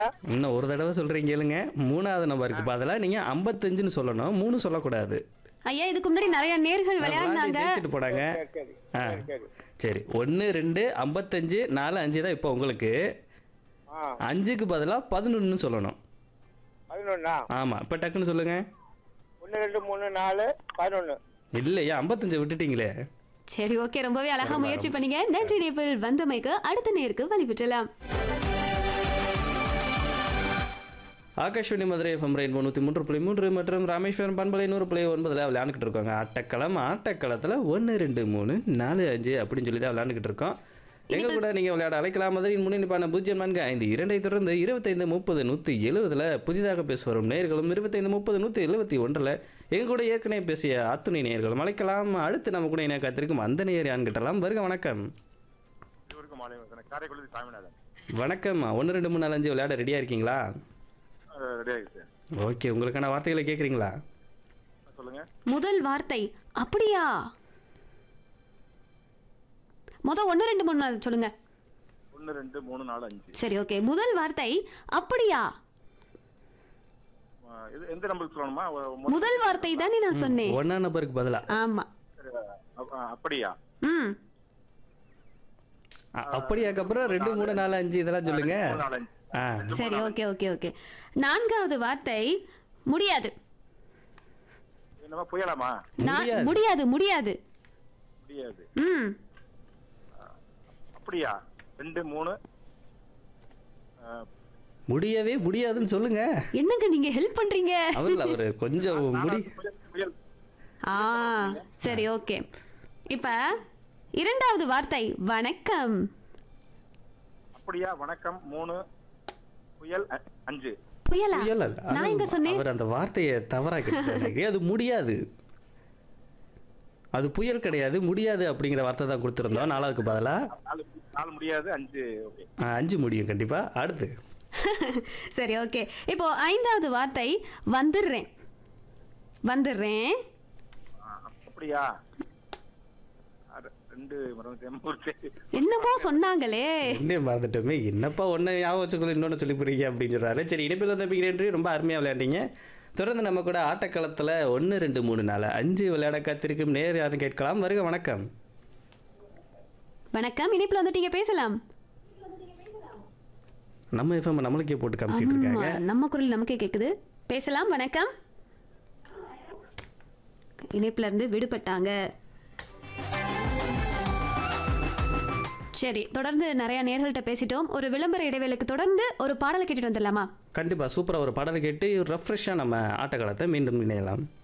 இன்னும் ஒரு தடவை சொல்றீங்க கேளுங்க மூணாவது நம்பருக்கு பதிலா நீங்க ஐம்பத்தஞ்சுன்னு சொல்லணும் மூணு சொல்லக்கூடாது ஐயா இதுக்கு முன்னாடி நிறைய நேர்கள் விளையாடினாங்க ஜெயிச்சுட்டு போனாங்க சரி ஆ சரி சரி சரி ஒன்று ரெண்டு ஐம்பத்தஞ்சு நாலு அஞ்சு தான் இப்போ உங்களுக்கு ஆ அஞ்சுக்கு பதிலாக பதினொன்று சொல்லணும் பதினொன்னா ஆமாம் இப்போ டக்குன்னு சொல்லுங்க ஒன்று ரெண்டு மூணு நாலு பதினொன்று இல்லையா ஐம்பத்தஞ்சை விட்டுட்டீங்களே சரி ஓகே ரொம்பவே அழகா முயற்சி பண்ணீங்க நன்றி நேபிள் வந்தமைக்கு அடுத்த நேருக்கு வழிபெற்றலாம் ஆகாஷ்வாணி மதுரை எஃப்எம் ரெயின்போ நூற்றி மூன்று புள்ளி மூன்று மற்றும் ராமேஸ்வரம் பண்பலை நூறு புள்ளி ஒன்பதில் விளையாண்டுக்கிட்டு இருக்காங்க ஆட்டக்களம் ஆட்டக்களத்தில் ஒன்று ரெண்டு மூணு நாலு அஞ்சு அப்படின்னு சொல்லி தான் விளையாண்டுக்கிட்டு இருக்கோம் எங்க கூட நீங்கள் விளையாட அழைக்கலாம் மதுரையின் முன்னிப்பான பூஜ்ஜியம் நான்கு ஐந்து இரண்டை தொடர்ந்து இருபத்தைந்து முப்பது நூற்றி எழுபதில் புதிதாக பேச வரும் நேர்களும் இருபத்தைந்து முப்பது நூற்றி எழுபத்தி ஒன்றில் எங்க கூட ஏற்கனவே பேசிய அத்துணை நேர்களும் அழைக்கலாம் அடுத்து நம்ம கூட இணைய காத்திருக்கும் அந்த நேர் யான் கிட்டலாம் வருக வணக்கம் இவருக்கு மாலை வணக்கம் காரைக்குடி சாமிநாதன் வணக்கம் ஒன்று ரெண்டு மூணு நாலு அஞ்சு விளையாட ரெடியாக இருக்கீங்களா ரெடி ஆகிடுச்சு சார் ஓகே உங்களுக்கான வார்த்தைகளை கேட்குறீங்களா சொல்லுங்க முதல் வார்த்தை அப்படியா மொத ஒன்று ரெண்டு மூணு நாலு சொல்லுங்க ஒன்று ரெண்டு மூணு நாலு அஞ்சு சரி ஓகே முதல் வார்த்தை அப்படியா ஆ, இது எந்த நம்பருக்கு சொல்லணுமா ஒ- மொ- முதல் வார்த்தை தானே நான் சொன்னேன் ஒன்றா நம்பருக்கு பதிலாக ஆமா சரி, அப்- ஆ, அப்படியா ம் அ- அப்படியாக்கு அப்புறம் ரெண்டு மூணு நாலு அஞ்சு இதெல்லாம் சொல்லுங்க மூணு நாலு அஞ்சு ஆ சரி ஓகே ஓகே ஓகே நான்காவது வார்த்தை முடியாது என்னமா புயலாமா நான் முடியாது. முடியாது முடியாது முடியாது ம் அப்படியா ரெண்டு மூணு ஆ, முடியவே முடியாதுன்னு சொல்லுங்க என்னங்க நீங்க ஹெல்ப் பண்றீங்க அவர் அவரு கொஞ்சம் முடி புயல் புயல் ஆ சரி ஓகே இப்ப இரண்டாவது வார்த்தை வணக்கம் அப்படியா வணக்கம் மூணு புயல் அ- அஞ்சு புயலா புயல் அல்ல. நான் அது எங்க சொன்னேன் அவர் அந்த வார்த்தையை தவறா கேட்டாரு அது முடியாது அது புயல் கிடையாது முடியாது அப்படிங்கிற வார்த்தை தான் கொடுத்துருந்தோம் நாலாவதுக்கு பதிலா நாலு நாலு முடியாது அஞ்சு ஓகே ஆ, அஞ்சு முடியும் கண்டிப்பா அடுத்து சரி ஓகே இப்போ ஐந்தாவது வார்த்தை வந்துடுறேன் வந்துடுறேன் ஆ, அப்படியா ஆ, ரெ- ரெண்டு மரம் என்னமோ சொன்னாங்களே என்ன மறந்துட்டோமே என்னப்பா ஒன்று ஞாபகம் வச்சுக்கல இன்னொன்று சொல்லி புரியுங்க அப்படின்னு சொல்றாரு சரி இணைப்பில் வந்து ரொம்ப அருமையாக விளையாண்டீங்க தொடர்ந்து நம்ம கூட ஆட்டக்களத்தில் ஒன்று ரெண்டு மூணு நாலு அஞ்சு விளையாட காத்திருக்கும் நேர் யாரும் கேட்கலாம் வருக வணக்கம் வணக்கம் இனிப்புல வந்துட்டீங்க பேசலாம் நம்ம எஃப்எம் நம்மளுக்கே போட்டு காமிச்சிட்டு இருக்காங்க ஆமா, நம்ம குரல் நமக்கே கேக்குது பேசலாம் வணக்கம் இணைப்புல இருந்து விடுபட்டாங்க சரி தொடர்ந்து நிறைய நேர்கள்ட்ட பேசிட்டோம் ஒரு விளம்பர இடைவேளைக்கு தொடர்ந்து ஒரு பாடலை கேட்டுட்டு வந்துடலாமா கண்டிப்பாக சூப்பராக ஒரு பாடலை கேட்டு ரெஃப்ரெஷ்ஷாக நம்ம ஆட்டக்காலத்தை மீண்டும் இணையலாம்